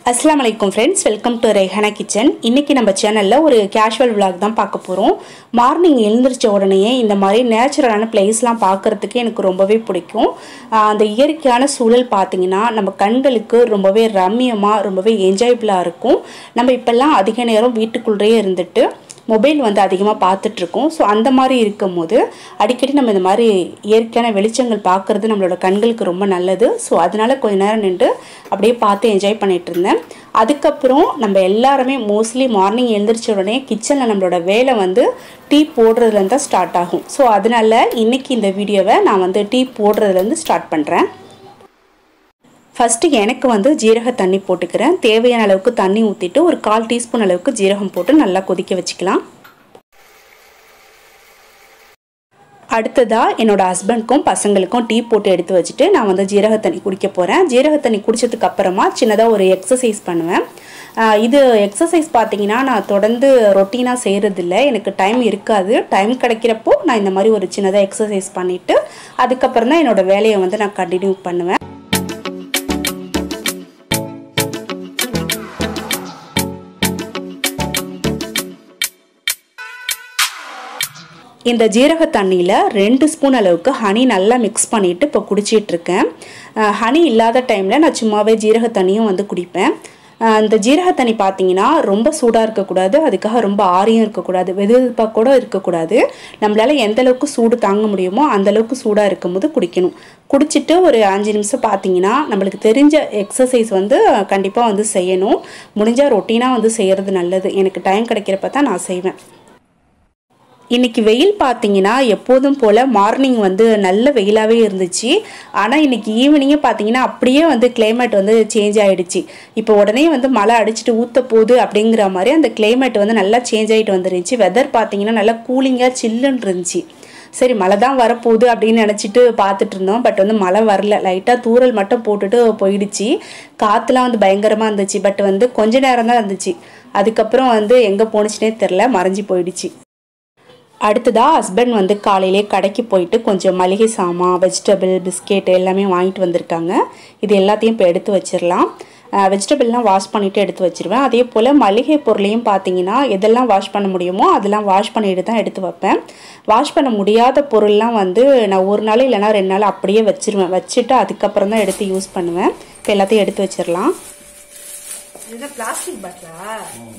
அஸ்லாம் வலைக்கம் friends welcome to Rehana kitchen இன்றைக்கி நம்ம சேனலில் ஒரு கேஷுவல் vlog தான் பார்க்க போகிறோம் மார்னிங் எழுந்திரிச்ச உடனேயே இந்த மாதிரி நேச்சுரலான பிளேஸ்லாம் பார்க்குறதுக்கு எனக்கு ரொம்பவே பிடிக்கும் ஆஹ் அந்த இயற்கையான சூழல் பார்த்தீங்கன்னா நம்ம கண்களுக்கு ரொம்பவே ரம்மியமாக ரொம்பவே என்ஜாயபிளாக இருக்கும் நம்ம இப்போல்லாம் அதிக நேரம் வீட்டுக்குள்ளேயே இருந்துட்டு மொபைல் வந்து அதிகமாக பார்த்துட்ருக்கோம் ஸோ அந்த மாதிரி இருக்கும்போது அடிக்கடி நம்ம இந்த மாதிரி இயற்கையான வெளிச்சங்கள் பார்க்குறது நம்மளோட கண்களுக்கு ரொம்ப நல்லது ஸோ அதனால கொஞ்ச நேரம் நின்று அப்படியே பார்த்து என்ஜாய் பண்ணிட்டு இருந்தேன் அதுக்கப்புறம் நம்ம எல்லாருமே மோஸ்ட்லி மார்னிங் எழுந்திரிச்ச உடனே கிச்சனில் நம்மளோட வேலை வந்து டீ போடுறதுலேருந்து தான் ஸ்டார்ட் ஆகும் ஸோ அதனால இன்னைக்கு இந்த வீடியோவை நான் வந்து டீ போடுறதுலேருந்து ஸ்டார்ட் பண்ணுறேன் ஃபஸ்ட்டு எனக்கு வந்து ஜீரக தண்ணி போட்டுக்கிறேன் தேவையான அளவுக்கு தண்ணி ஊற்றிட்டு ஒரு கால் டீஸ்பூன் அளவுக்கு ஜீரகம் போட்டு நல்லா கொதிக்க வச்சுக்கலாம் அடுத்ததாக என்னோட ஹஸ்பண்ட்க்கும் பசங்களுக்கும் டீ போட்டு எடுத்து வச்சுட்டு நான் வந்து ஜீரக தண்ணி குடிக்க போகிறேன் ஜீரக தண்ணி குடித்ததுக்கு அப்புறமா சின்னதாக ஒரு எக்ஸசைஸ் பண்ணுவேன் ஆஹ் இது எக்ஸசைஸ் பார்த்தீங்கன்னா நான் தொடர்ந்து ரொட்டீனாக செய்கிறதில்ல எனக்கு டைம் இருக்காது டைம் கிடைக்கிறப்போ நான் இந்த மாதிரி ஒரு சின்னதாக எக்ஸசைஸ் பண்ணிவிட்டு அதுக்கப்புறம் தான் என்னோடய வேலையை வந்து நான் கண்டினியூ பண்ணுவேன் இந்த ஜீரக தண்ணியில் ரெண்டு ஸ்பூன் அளவுக்கு ஹனி நல்லா மிக்ஸ் பண்ணிவிட்டு இப்போ குடிச்சிட்டு இருக்கேன் அஹ் ஹனி இல்லாத டைமில் நான் சும்மாவே ஜீரக தண்ணியும் வந்து குடிப்பேன் அஹ் இந்த ஜீரக தண்ணி பார்த்தீங்கன்னா ரொம்ப சூடாக இருக்கக்கூடாது அதுக்காக ரொம்ப ஆரியும் இருக்கக்கூடாது வெது வெதுப்பாக கூட இருக்கக்கூடாது நம்மளால எந்த அளவுக்கு சூடு தாங்க முடியுமோ அந்த அளவுக்கு சூடாக இருக்கும்போது குடிக்கணும் குடிச்சிட்டு ஒரு அஞ்சு நிமிஷம் பார்த்தீங்கன்னா நம்மளுக்கு தெரிஞ்ச எக்ஸசைஸ் வந்து கண்டிப்பாக வந்து செய்யணும் முடிஞ்சால் ரொட்டீனாக வந்து செய்கிறது நல்லது எனக்கு டைம் கிடைக்கிறப்ப தான் நான் செய்வேன் இன்னைக்கு வெயில் பார்த்தீங்கன்னா எப்போதும் போல் மார்னிங் வந்து நல்ல வெயிலாகவே இருந்துச்சு ஆனால் இன்னைக்கு ஈவினிங்கே பார்த்தீங்கன்னா அப்படியே வந்து கிளைமேட் வந்து சேஞ்ச் ஆகிடுச்சு இப்போ உடனே வந்து மழை அடிச்சுட்டு ஊற்ற போகுது அப்படிங்கிற மாதிரி அந்த கிளைமேட் வந்து நல்லா சேஞ்ச் ஆகிட்டு வந்துருந்துச்சு வெதர் பார்த்தீங்கன்னா நல்லா கூலிங்காக சில்லுன்னு இருந்துச்சு சரி மழை தான் வரப்போகுது அப்படின்னு நினச்சிட்டு பார்த்துட்டு இருந்தோம் பட் வந்து மழை வரல லைட்டாக தூரல் மட்டும் போட்டுட்டு போயிடுச்சு காற்றுலாம் வந்து பயங்கரமாக இருந்துச்சு பட் வந்து கொஞ்ச நேரம் தான் இருந்துச்சு அதுக்கப்புறம் வந்து எங்கே போணுச்சுனே தெரில மறைஞ்சி போயிடுச்சு அடுத்ததாக ஹஸ்பண்ட் வந்து காலையிலே கடைக்கு போயிட்டு கொஞ்சம் மளிகை சாமான் வெஜிடபிள் பிஸ்கெட் எல்லாமே வாங்கிட்டு வந்திருக்காங்க இது எல்லாத்தையும் இப்போ எடுத்து வச்சிடலாம் வெஜிடபிள்லாம் வாஷ் பண்ணிவிட்டு எடுத்து வச்சிருவேன் அதே போல் மளிகை பொருளையும் பார்த்தீங்கன்னா எதெல்லாம் வாஷ் பண்ண முடியுமோ அதெல்லாம் வாஷ் பண்ணிட்டு தான் எடுத்து வைப்பேன் வாஷ் பண்ண முடியாத பொருள்லாம் வந்து நான் ஒரு நாள் இல்லைனா ரெண்டு நாள் அப்படியே வச்சிருவேன் வச்சுட்டு அதுக்கப்புறம் தான் எடுத்து யூஸ் பண்ணுவேன் இப்போ எல்லாத்தையும் எடுத்து வச்சிடலாம் இது பிளாஸ்டிக் பாட்டிலா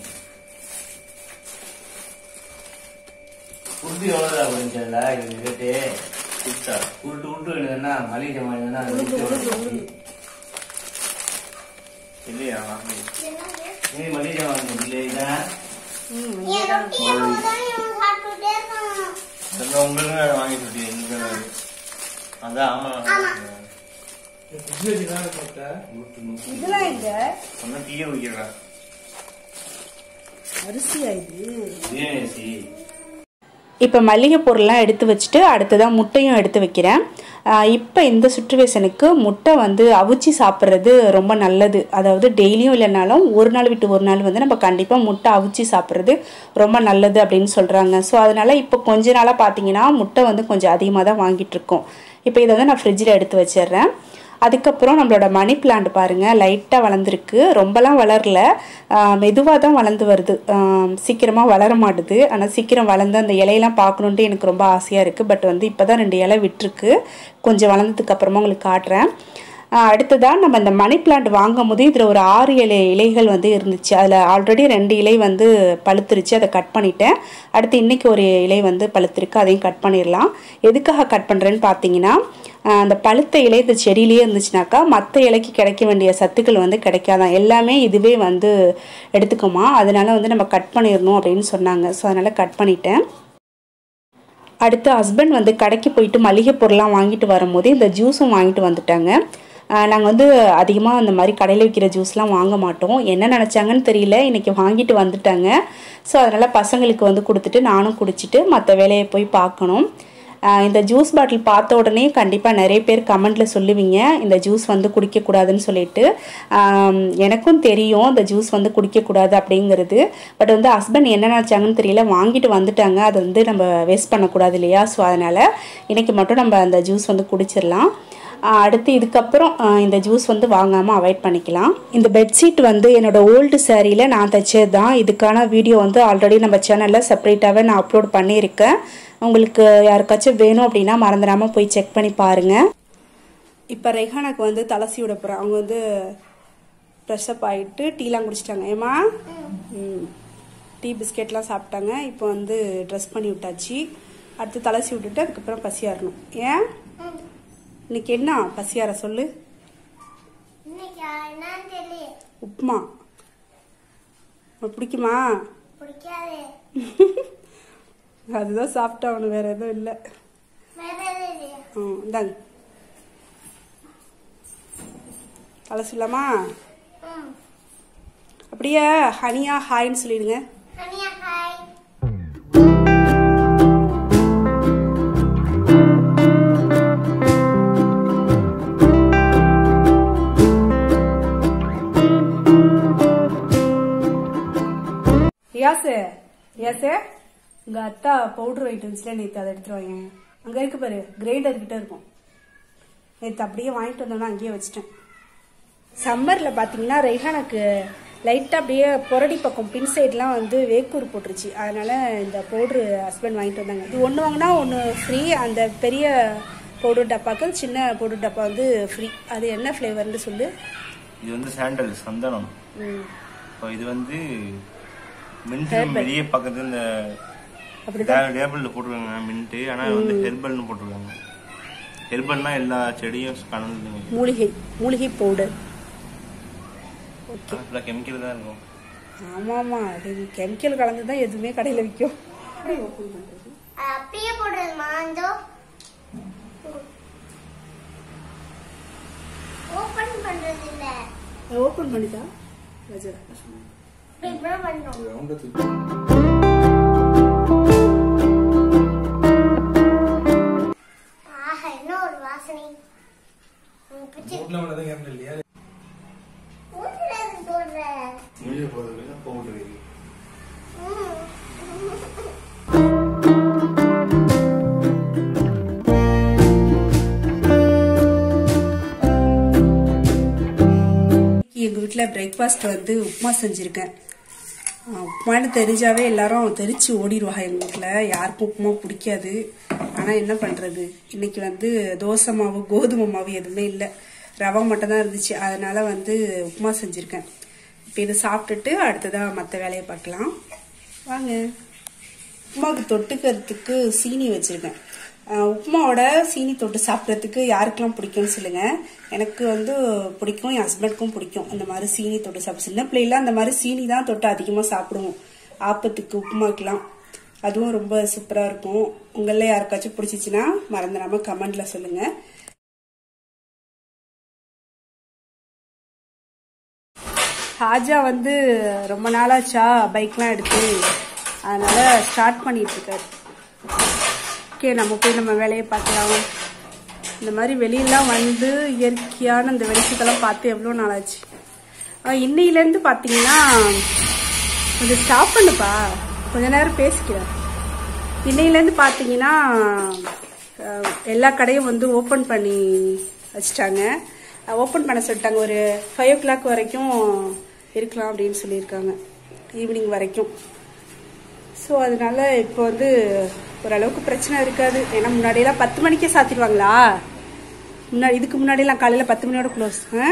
உருட்டு எவ்வளவு அப்படின்னு தெரியல இது கேட்டு உருட்டா உருட்டு உருட்டு வேணுதுன்னா மளிகை ஜாமான் வேணுதுன்னா அது உருட்டு எவ்வளவு? இல்லையா வாங்கி. நீ மளிகை ஜாமான் இல்லை இதான் சொல்ல உங்களுக்கு அதை வாங்கி சொல்லி எனக்கு அதான் ஆமா உருட்டு நூத்து. இதெல்லாம் எங்க சொன்னா டீயே வைக்கிறேன் அரிசியா இது ஏசி இப்போ மல்லிகை பொருள்லாம் எடுத்து வச்சுட்டு அடுத்ததாக முட்டையும் எடுத்து வைக்கிறேன் இப்போ இந்த சுச்சுவேஷனுக்கு முட்டை வந்து அவிச்சு சாப்பிட்றது ரொம்ப நல்லது அதாவது டெய்லியும் இல்லைனாலும் ஒரு நாள் விட்டு ஒரு நாள் வந்து நம்ம கண்டிப்பாக முட்டை அவிச்சு சாப்பிட்றது ரொம்ப நல்லது அப்படின்னு சொல்கிறாங்க ஸோ அதனால் இப்போ கொஞ்ச நாளாக பார்த்தீங்கன்னா முட்டை வந்து கொஞ்சம் அதிகமாக தான் வாங்கிட்டு இருக்கோம் இப்போ இதை வந்து நான் ஃப்ரிட்ஜில் எடுத்து வச்சிடுறேன் அதுக்கப்புறம் நம்மளோட மணி பிளான்ட் பாருங்கள் லைட்டாக வளர்ந்துருக்கு ரொம்பலாம் வளரல மெதுவாக தான் வளர்ந்து வருது சீக்கிரமாக வளர மாட்டுது ஆனால் சீக்கிரம் வளர்ந்து அந்த இலையெல்லாம் பார்க்கணுன்ட்டு எனக்கு ரொம்ப ஆசையாக இருக்குது பட் வந்து இப்போ தான் ரெண்டு இலை விட்டுருக்கு கொஞ்சம் வளர்ந்ததுக்கு அப்புறமா உங்களுக்கு காட்டுறேன் அடுத்ததாக நம்ம இந்த மணி பிளான்ட் வாங்கும் போது இதில் ஒரு ஆறு இலை இலைகள் வந்து இருந்துச்சு அதில் ஆல்ரெடி ரெண்டு இலை வந்து பழுத்துருச்சு அதை கட் பண்ணிட்டேன் அடுத்து இன்றைக்கி ஒரு இலை வந்து பழுத்திருக்கு அதையும் கட் பண்ணிடலாம் எதுக்காக கட் பண்ணுறேன்னு பார்த்தீங்கன்னா ஆஹ் அந்த பழுத்த இலை இந்த செடியிலேயே இருந்துச்சுனாக்கா மற்ற இலைக்கு கிடைக்க வேண்டிய சத்துக்கள் வந்து கிடைக்காதான் எல்லாமே இதுவே வந்து எடுத்துக்குமா அதனால வந்து நம்ம கட் பண்ணிடணும் அப்படின்னு சொன்னாங்க ஸோ அதனால் கட் பண்ணிட்டேன் அடுத்து ஹஸ்பண்ட் வந்து கடைக்கு போயிட்டு மளிகை பொருள்லாம் வாங்கிட்டு வரும்போது இந்த ஜூஸும் வாங்கிட்டு வந்துட்டாங்க நாங்கள் வந்து அதிகமாக அந்த மாதிரி கடையில் விற்கிற ஜூஸ்லாம் வாங்க மாட்டோம் என்ன நினச்சாங்கன்னு தெரியல இன்றைக்கி வாங்கிட்டு வந்துட்டாங்க ஸோ அதனால் பசங்களுக்கு வந்து கொடுத்துட்டு நானும் குடிச்சிட்டு மற்ற வேலையை போய் பார்க்கணும் ஆஹ் இந்த ஜூஸ் பாட்டில் பார்த்த உடனே கண்டிப்பாக நிறைய பேர் கமெண்ட்டில் சொல்லுவீங்க இந்த ஜூஸ் வந்து குடிக்கக்கூடாதுன்னு சொல்லிட்டு ஆம், எனக்கும் தெரியும் இந்த ஜூஸ் வந்து குடிக்கக்கூடாது அப்படிங்கிறது பட் வந்து ஹஸ்பண்ட் என்ன நினச்சாங்கன்னு தெரியல வாங்கிட்டு வந்துட்டாங்க அதை வந்து நம்ம வேஸ்ட் பண்ணக்கூடாது இல்லையா ஸோ அதனால் இன்றைக்கி மட்டும் நம்ம அந்த ஜூஸ் வந்து குடிச்சிடலாம் ஆஹ் அடுத்து இதுக்கப்புறம் ஆஹ் இந்த ஜூஸ் வந்து வாங்காமல் அவாய்ட் பண்ணிக்கலாம் இந்த பெட்ஷீட் வந்து என்னோட ஓல்டு சாரியில் நான் தைச்சது தான் இதுக்கான வீடியோ வந்து ஆல்ரெடி நம்ம சேனலில் செப்பரேட்டாகவே நான் அப்லோட் பண்ணியிருக்கேன் உங்களுக்கு யாருக்காச்சும் வேணும் அப்படின்னா மறந்துடாமல் போய் செக் பண்ணி பாருங்கள் இப்போ ரெஹானாக்கு வந்து தலசி விட போகிறேன் அவங்க வந்து ஃப்ரெஷ்அப் ஆகிட்டு டீலாம் குடிச்சிட்டாங்க ஏமா ம் டீ பிஸ்கெட்லாம் சாப்பிட்டாங்க இப்போ வந்து ட்ரெஸ் பண்ணி விட்டாச்சு அடுத்து தலசி விட்டுட்டு அதுக்கப்புறம் பசியாறணும் ஏன் இன்னைக்கு என்ன பசியார சொல்லு இன்னைக்கு என்னன்னு தெரியல உப்புமா உனக்கு பிடிக்குமா பிடிக்காது அதுதான் சாப்பிட்டா அவனு வேற எதுவும் இல்லை வேற எதுவும் இல்லையா ம் இந்தாங்க தலை சொல்லாமா ம் அப்படியே ஹனியா ஹாய்ன்னு சொல்லிடுங்க ஹனியா ஹாய் ரியாசு ரியாசு உங்க அத்தா பவுடர் ஐட்டம்ஸ்ல நேற்று அதை எடுத்துட்டு வாங்க அங்க இருக்கு பாரு கிரைண்டர் கிட்ட இருக்கும் நேற்று அப்படியே வாங்கிட்டு வந்தோம்னா அங்கேயே வச்சிட்டேன் சம்மர்ல பாத்தீங்கன்னா ரெய்ஹானுக்கு லைட்டா அப்படியே புரடி பக்கம் பின் சைட்லாம் வந்து வேக்கூர் போட்டுருச்சு அதனால இந்த பவுடர் ஹஸ்பண்ட் வாங்கிட்டு வந்தாங்க இது ஒன்று வாங்கினா ஒன்று ஃப்ரீ அந்த பெரிய பவுடர் டப்பாக்கு சின்ன பவுடர் டப்பா வந்து ஃப்ரீ அது என்ன ஃப்ளேவர்னு சொல்லு இது வந்து சாண்டல் சந்தனம் ம் இப்போ இது வந்து மின்ட் வெளியே பக்கத்துல இந்த அப்படிதான் டேபிள்ல போட்டிருக்காங்க மின்ட் ஆனா வந்து ஹெர்பல்னு போட்டிருக்காங்க ஹெர்பல்னா எல்லா செடியும் கலந்து மூலிகை மூலிகை பவுடர் ஃபுல்லாக கெமிக்கல் தான் இருக்கும் ஆமாமா அது கெமிக்கல் கலந்து தான் எதுவுமே கடையில் விற்கும் அது அப்படியே போடுறதுமா இந்த ஓபன் பண்றது இல்ல ஓப்பன் பண்ணிட்டா ராஜா இப்படி இப்படிதான் பண்ணணும் ஆஹா என்ன ஒரு வாசனை உம், பிச்சு ஊத்துறது போடுறேன் வெளியே போகிறதுக்கு பவுடர் எங்கள் வீட்டில் பிரேக்ஃபாஸ்ட் வந்து உப்புமா செஞ்சுருக்கேன் ஆ, உப்புமான்னு தெரிஞ்சாவே எல்லாரும் தெரிச்சு ஓடிடுவாங்க எங்கள் வீட்டில் யாருக்கும் உப்புமா பிடிக்காது ஆனால் என்ன பண்ணுறது இன்னைக்கு வந்து தோசை மாவு கோதுமை மாவு எதுவுமே இல்லை ரவை மட்டும் தான் இருந்துச்சு அதனால வந்து உப்புமா செஞ்சுருக்கேன் இப்போ இதை சாப்பிட்டுட்டு அடுத்ததாக மற்ற வேலையை பார்க்கலாம் வாங்க உப்புமாவுக்கு தொட்டுக்கிறதுக்கு சீனி வச்சிருக்கேன் அஹ் உப்புமாவோட சீனி தொட்டு சாப்பிட்றதுக்கு யாருக்கெல்லாம் பிடிக்கும்னு சொல்லுங்க எனக்கு வந்து பிடிக்கும் என் ஹஸ்பண்டுக்கும் பிடிக்கும் அந்த மாதிரி சீனி தொட்டு சாப்பிட சின்ன பிள்ளைல அந்த மாதிரி சீனி தான் தொட்டு அதிகமாக சாப்பிடுவோம் ஆப்பத்துக்கு உப்புமாக்கெல்லாம் அதுவும் ரொம்ப சூப்பராக இருக்கும் உங்களில் யாருக்காச்சும் பிடிச்சிச்சின்னா மறந்துடாம கமெண்ட்ல சொல்லுங்க ஹாஜா வந்து ரொம்ப நாளாச்சா பைக்லாம் எடுத்து அதனால ஸ்டார்ட் பண்ணிட்டு இருக்காரு ஓகே நம்ம போய் நம்ம வேலையை பார்க்கலாம் இந்த மாதிரி வெளியெல்லாம் வந்து இயற்கையான இந்த வெளிச்சத்தெல்லாம் பார்த்து எவ்வளோ நாளாச்சு ஆ, இன்னையிலேருந்து பார்த்தீங்கன்னா கொஞ்சம் ஸ்டாப் பண்ணுப்பா கொஞ்ச நேரம் பேசிக்கிறேன் இன்னையிலேருந்து பார்த்தீங்கன்னா அஹ், எல்லா கடையும் வந்து ஓப்பன் பண்ணி வச்சுட்டாங்க ஓப்பன் பண்ண சொல்லிட்டாங்க ஒரு ஃபைவ் ஓ கிளாக் வரைக்கும் இருக்கலாம் அப்படின்னு சொல்லியிருக்காங்க ஈவினிங் வரைக்கும் ஸோ அதனால இப்போ வந்து ஓரளவுக்கு பிரச்சனை இருக்காது ஏன்னா முன்னாடியெல்லாம் பத்து மணிக்கே சாத்திடுவாங்களா முன்னாடி இதுக்கு முன்னாடியெல்லாம் காலையில் பத்து மணியோட க்ளோஸ் ஆ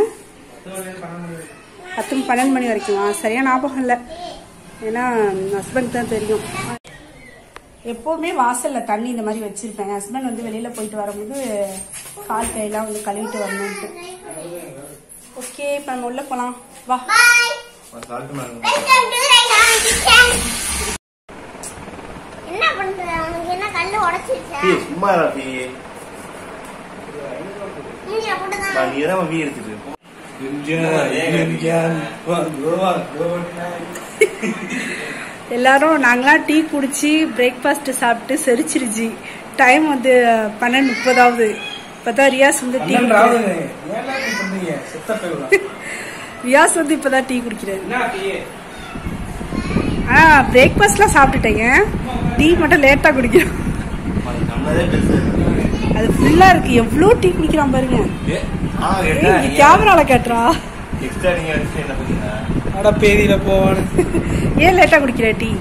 பத்து பன்னெண்டு மணி வரைக்கும் ஆ சரியா ஞாபகம் இல்லை ஏன்னா ஹஸ்பண்ட் தான் தெரியும் எப்போவுமே வாசல்ல தண்ணி இந்த மாதிரி வச்சிருப்பேன் ஹஸ்பண்ட் வந்து வெளியில போயிட்டு வரும்போது கால் கையெல்லாம் வந்து கழுவிட்டு வரணும்ட்டு ஓகே இப்போ நம்ம உள்ள போலாம் வா பாய் சால்ட் மேலே வெல்கம் டு ரைஹான் கிச்சன் என்ன பண்ற அவனுக்கு என்ன கல்லு உடைச்சிருச்சா டீ சும்மா இருடா டீ நீங்க அப்படிதான் நான் நீ தான் வீ எடுத்துட்டு எல்லாரும் நாங்களாம் டீ குடிச்சு பிரேக்ஃபாஸ்ட் சாப்பிட்டு செரிச்சிருச்சு டைம் வந்து பன்னெண்டு முப்பதாவது இப்பதான் ரியாஸ் வந்து டீ குடிக்கிறாரு. ரியாஸ் வந்து இப்பதான் டீ குடிக்கிறாரு ஆ பிரேக்ஃபாஸ்ட்லாம் சாப்பிட்டுட்டேங்க டீ மட்டும் லேட்டா குடிக்கிறோம் நம்மளதே பெருசு அது ஃபுல்லா இருக்கு எவ்வளோ டீ குடிக்கிறான் பாருங்க ஏ, ஆ, என்ன? ஏய், கேமரால கேட்டுறா extra நீங்க வச்சுட்டு என்ன பண்ணீங்க? அட பேதியில போவான்னு ஏன் லேட்டா குடிக்கிற டீ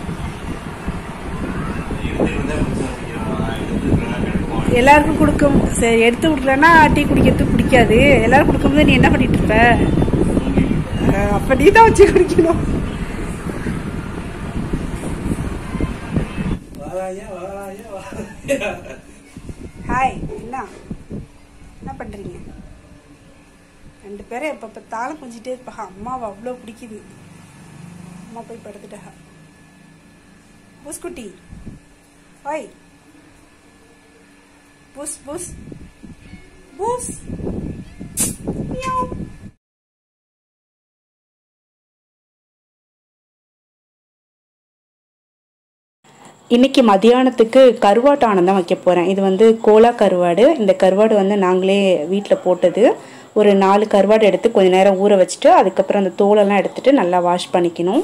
இருந்து இருந்தா குடிச்சு வச்சுக்கிறோமா? இருந்து இருந்தா கிடைக்குமா? எல்லாருக்கும் கொடுக்கும் சரி எடுத்து விட்றேன்னா டீ குடிக்கிறதுக்கு பிடிக்காது எல்லாரும் கொடுக்கும்போது நீ என்ன பண்ணிட்டு இருப்ப அஹ், அப்ப நீ தான் வச்சு குடிக்கணும் வாராயா வாராயா வாராயா ஹாய் என்ன என்ன பண்றீங்க ரெண்டு பேரும் எப்போ பார்த்தாலும் கொஞ்சிட்டே இருப்பாங்க அம்மாவை அவ்வளோ பிடிக்குது அம்மா போய் படுத்துட்டா பூஸ்குட்டி ஹாய் பூஸ் பூஸ் பூஸ் மியாவ். இன்னைக்கு மதியானத்துக்கு கருவாட்டு ஆனந்தம் வைக்க போகிறேன் இது வந்து கோலா கருவாடு இந்த கருவாடு வந்து நாங்களே வீட்டில் போட்டது ஒரு நாலு கருவாடு எடுத்து கொஞ்ச நேரம் ஊற வச்சுட்டு அதுக்கப்புறம் அந்த தோலெல்லாம் எடுத்துட்டு நல்லா வாஷ் பண்ணிக்கணும்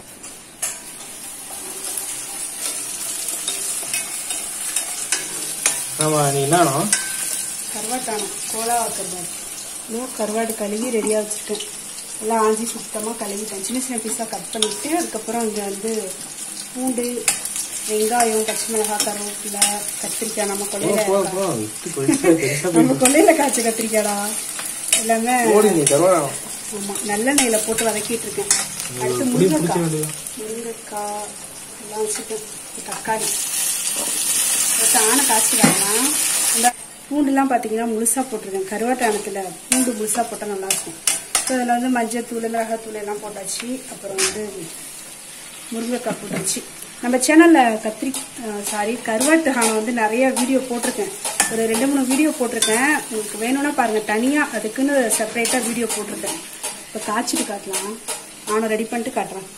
ஆமா நீ என்னன்னா கருவாட்டானம் கோலா கருவாடு இன்னும் கருவாடு கழுவி ரெடியாக வச்சுருக்கேன் எல்லாம் ஆஞ்சி சுத்தமாக கழுவிட்டேன் சின்ன சின்ன பீஸாக கட் பண்ணிவிட்டு அதுக்கப்புறம் இங்கே வந்து பூண்டு வெங்காயம் பச்சை மிளகாய் கருவேப்பிலை கத்திரிக்காய் நம்ம கொள்ளையில போ போ விட்டு போயிடுச்சு பெருசா நம்ம கொள்ளையில காய்ச்ச கத்திரிக்காய்டா எல்லாமே போடு நீ கருவாடா ஆமாம் நல்லெண்ணெயில் போட்டு வதக்கிட்டு இருக்கேன் அடுத்து புளி பிடிச்ச முருங்கைக்காய் வேண்டியது முருங்கைக்காய் எல்லாம் வச்சுட்டு தக்காளி அடுத்து ஆனை காய்ச்சிக்கலாம் இந்த பூண்டுலாம் பார்த்தீங்கன்னா முழுசாக போட்டிருக்கேன் கருவாட்டானத்தில் பூண்டு முழுசாக போட்டால் நல்லாயிருக்கும் ஸோ அதில் வந்து மஞ்சத்தூள் மிளகாத்தூள் எல்லாம் போட்டாச்சு அப்புறம் வந்து முருங்கைக்காய் போட்டாச்சு நம்ம சேனலில் கத்திரி சாரி கருவாட்டு ஹானம் வந்து நிறைய வீடியோ போட்டிருக்கேன் ஒரு ரெண்டு மூணு வீடியோ போட்டிருக்கேன் உங்களுக்கு வேணும்னா பாருங்கள் தனியாக அதுக்குன்னு செப்பரேட்டாக வீடியோ போட்டிருக்கேன் இப்போ காய்ச்சிட்டு காட்டலாம் நானும் ரெடி பண்ணிட்டு காட்டுறேன்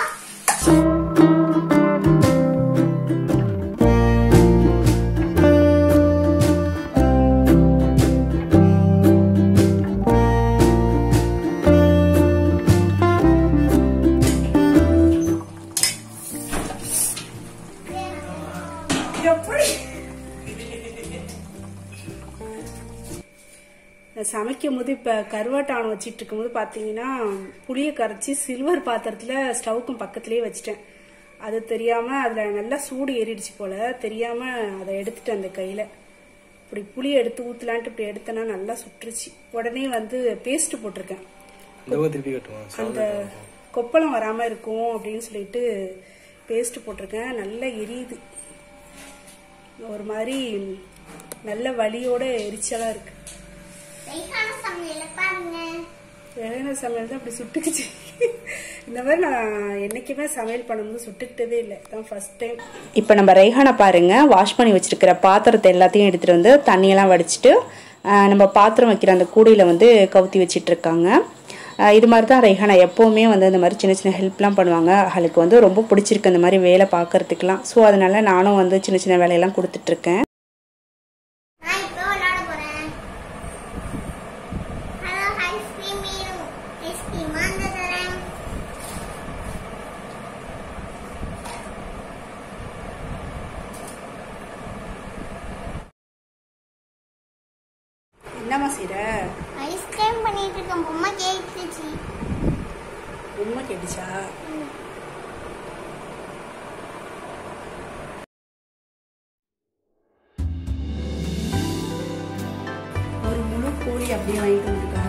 எப்படி நான் சமைக்கும் போது இப்போ கருவாட்டானம் வச்சிட்டு இருக்கும்போது பார்த்தீங்கன்னா புளியை கரைச்சி சில்வர் பாத்திரத்தில் ஸ்டவ்க்கும் பக்கத்துலேயே வச்சிட்டேன் அது தெரியாமல் அதில் நல்லா சூடு ஏறிடுச்சு போல் தெரியாமல் அதை எடுத்துட்டேன் அந்த கையில் இப்படி புளியை எடுத்து ஊற்றலான்ட்டு இப்படி எடுத்தேன்னா நல்லா சுட்டுருச்சு உடனே வந்து பேஸ்ட் போட்டிருக்கேன் இந்த பக்கம் திருப்பி கட்டுவான் அந்த கொப்பளம் வராமல் இருக்கும் அப்படின்னு சொல்லிட்டு பேஸ்ட் போட்டிருக்கேன் நல்லா எரியுது ஒரு மாதிரி நல்ல வலியோட எரிச்சலாக இருக்கு ரைசான சமையல பாருங்க வேற சமையல் தான் அப்படி சுட்டுக்குச்சு இந்த மாதிரி நான் என்னைக்குமே சமையல் பண்ணும்போது சுட்டுக்கிட்டதே இல்லை தான் ஃபர்ஸ்ட் டைம் இப்போ நம்ம ரைஹானை பாருங்க வாஷ் பண்ணி வச்சிருக்கிற பாத்திரத்தை எல்லாத்தையும் எடுத்துட்டு வந்து தண்ணியெல்லாம் வடிச்சிட்டு ஆஹ், நம்ம பாத்திரம் வைக்கிற அந்த கூடையில் வந்து கவுத்தி வச்சிட்டு இருக்காங்க ஆஹ், இது மாதிரி தான் ரைஹானா எப்போவுமே வந்து இந்த மாதிரி சின்ன சின்ன ஹெல்ப்லாம் பண்ணுவாங்க அவளுக்கு வந்து ரொம்ப பிடிச்சிருக்கு இந்த மாதிரி வேலை பார்க்கறதுக்குலாம் ஸோ அதனால நானும் வந்து சின்ன சின்ன வேலையெல்லாம் கொடுத்துட்ருக்கேன் நான் இப்போ விளையாட போறேன் ஹலோ ஐஸ்கிரீம் வேணும் ஐஸ்கிரீம் வாங்க தரேன் என்னம்மா செய்கிற ஐஸ்கிரீம் பண்ணிட்டு இருக்கேன் பொம்மை கேட்டுச்சு உண்மை கேட்டுச்சா ஒரு முழு கோழி அப்படியே வாங்கிட்டு வந்திருக்கா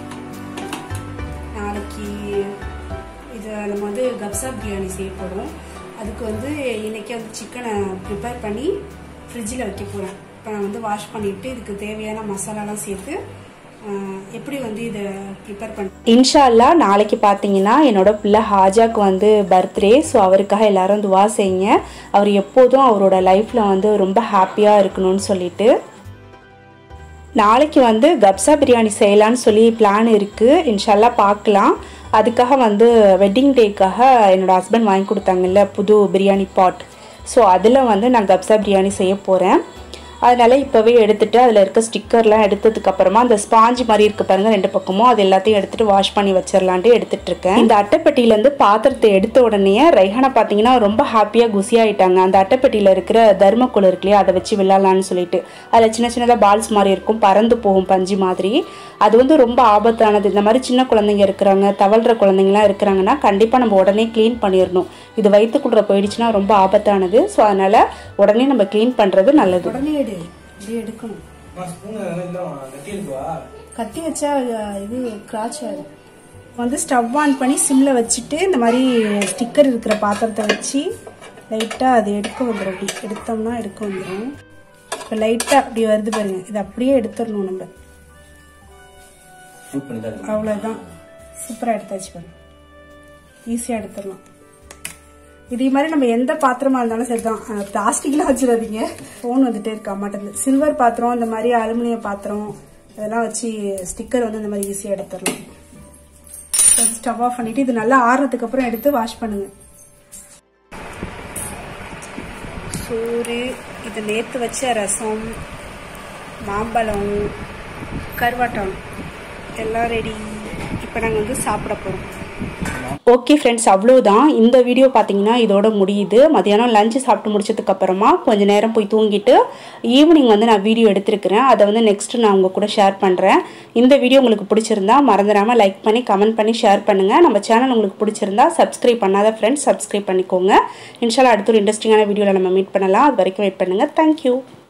நாளைக்கு இது நம்ம வந்து கப்சா பிரியாணி செய்ய போகிறோம் அதுக்கு வந்து இன்னைக்கு வந்து சிக்கனை ப்ரிப்பேர் பண்ணி ஃப்ரிட்ஜில் வைக்க போகிறேன் இப்போ நான் வந்து வாஷ் பண்ணிவிட்டு இதுக்கு தேவையான மசாலாலாம் சேர்த்து ஆஹ், எப்படி வந்து இதை ப்ரிப்பேர் பண்ண இன்ஷா அல்லா நாளைக்கு பார்த்தீங்கன்னா என்னோட பிள்ளை ஹாஜாக்கு வந்து பர்த்டே ஸோ அவருக்காக எல்லாரும் துவா செய்யுங்க அவர் எப்போதும் அவரோட லைஃப்பில் வந்து ரொம்ப ஹாப்பியாக இருக்கணும்னு சொல்லிட்டு நாளைக்கு வந்து கப்சா பிரியாணி செய்யலான்னு சொல்லி பிளான் இருக்குது இன்ஷால்லா பார்க்கலாம் அதுக்காக வந்து வெட்டிங் டேக்காக என்னோட ஹஸ்பண்ட் வாங்கி கொடுத்தாங்கல்ல புது பிரியாணி பாட் ஸோ அதில் வந்து நான் கப்சா பிரியாணி செய்ய போகிறேன் அதனால இப்போவே எடுத்துட்டு அதில் இருக்க ஸ்டிக்கர்லாம் எடுத்ததுக்கு அப்புறமா அந்த ஸ்பாஞ்சு மாதிரி இருக்கு பாருங்க ரெண்டு பக்கமும் அது எல்லாத்தையும் எடுத்துட்டு வாஷ் பண்ணி வச்சிடலான்ட்டு எடுத்துட்டு இருக்கேன் இந்த அட்டைப்பெட்டியிலேருந்து பாத்திரத்தை எடுத்த உடனே ரைஹானா பார்த்தீங்கன்னா ரொம்ப ஹாப்பியாக குசியாயிட்டாங்க அந்த அட்டைப்பெட்டியில் இருக்கிற தர்மக்குள் இருக்கு இல்லையா அதை வச்சு விளாட்லான்னு சொல்லிட்டு அதில் சின்ன சின்னதாக பால்ஸ் மாதிரி இருக்கும் பறந்து போகும் பஞ்சு மாதிரி அது வந்து ரொம்ப ஆபத்தானது இந்த மாதிரி சின்ன குழந்தைங்க இருக்கிறாங்க தவழ்கிற குழந்தைங்களாம் இருக்கிறாங்கன்னா கண்டிப்பாக நம்ம உடனே க்ளீன் பண்ணிடணும் இது வயிற்றுக்குள்ள போயிடுச்சுன்னா ரொம்ப ஆபத்தானது ஸோ அதனால் உடனே நம்ம க்ளீன் பண்ணுறது நல்லது உடனே எடு இப்படியே எடுக்கணும் ஸ்பூன் இல்லைம்மா கட்டி இருக்குவா கத்தி வச்சா அஹ், இது கிராச் ஆகும் வந்து ஸ்டவ் ஆன் பண்ணி சிம்மில் வச்சுட்டு இந்த மாதிரி ஸ்டிக்கர் இருக்கிற பாத்திரத்தை வச்சு லைட்டாக அது எடுக்க வந்துடும் அப்படி எடுத்தோம்னா எடுக்க வந்துடும் இப்போ லைட்டாக அப்படி வருது பாருங்க இது அப்படியே எடுத்துடணும் நம்ம ஷூட் பண்ணி தான் இருக்கு. அவ்வளோதான் சூப்பராக எடுத்தாச்சு பாருங்க ஈஸியாக எடுத்துடலாம் இதே மாதிரி நம்ம எந்த பாத்திரமா இருந்தாலும் சரிதான் பிளாஸ்டிக்லாம் வச்சிடாதீங்க ஃபோன் வந்துட்டே இருக்கா மாட்டேங்குது சில்வர் பாத்திரம் இந்த மாதிரி அலுமினிய பாத்திரம் இதெல்லாம் வச்சு ஸ்டிக்கர் வந்து இந்த மாதிரி ஈஸியாக எடுத்துடலாம் ஸ்டவ் ஆஃப் பண்ணிட்டு இது நல்லா ஆறுனதுக்கு அப்புறம் எடுத்து வாஷ் பண்ணுங்க சோறு இது நேற்று வச்ச ரசம் மாம்பழம் கருவாட்டம் எல்லாம் ரெடி இப்போ நாங்கள் வந்து சாப்பிட போகிறோம் ஓகே ஃப்ரெண்ட்ஸ் அவ்வளோதான் இந்த வீடியோ பார்த்தீங்கன்னா இதோட முடியுது மதியானம் லஞ்சு சாப்பிட்டு முடிச்சதுக்கு அப்புறமா கொஞ்ச நேரம் போய் தூங்கிட்டு ஈவினிங் வந்து நான் வீடியோ எடுத்திருக்கிறேன் அதை வந்து நெக்ஸ்ட் நான் உங்க கூட ஷேர் பண்ணுறேன் இந்த வீடியோ உங்களுக்கு பிடிச்சிருந்தா மறந்துடாமல் லைக் பண்ணி கமெண்ட் பண்ணி ஷேர் பண்ணுங்கள் நம்ம சேனல் உங்களுக்கு பிடிச்சிருந்தா சப்ஸ்கிரைப் பண்ணாத ஃப்ரெண்ட்ஸ் சப்ஸ்கிரைப் பண்ணிக்கோங்க இன்ஷால்லா அடுத்த ஒரு இன்ட்ரெஸ்டிங்கான வீடியோவில் நம்ம மீட் பண்ணலாம் அது வரைக்கும் வெயிட் பண்ணுங்கள் தேங்க்யூ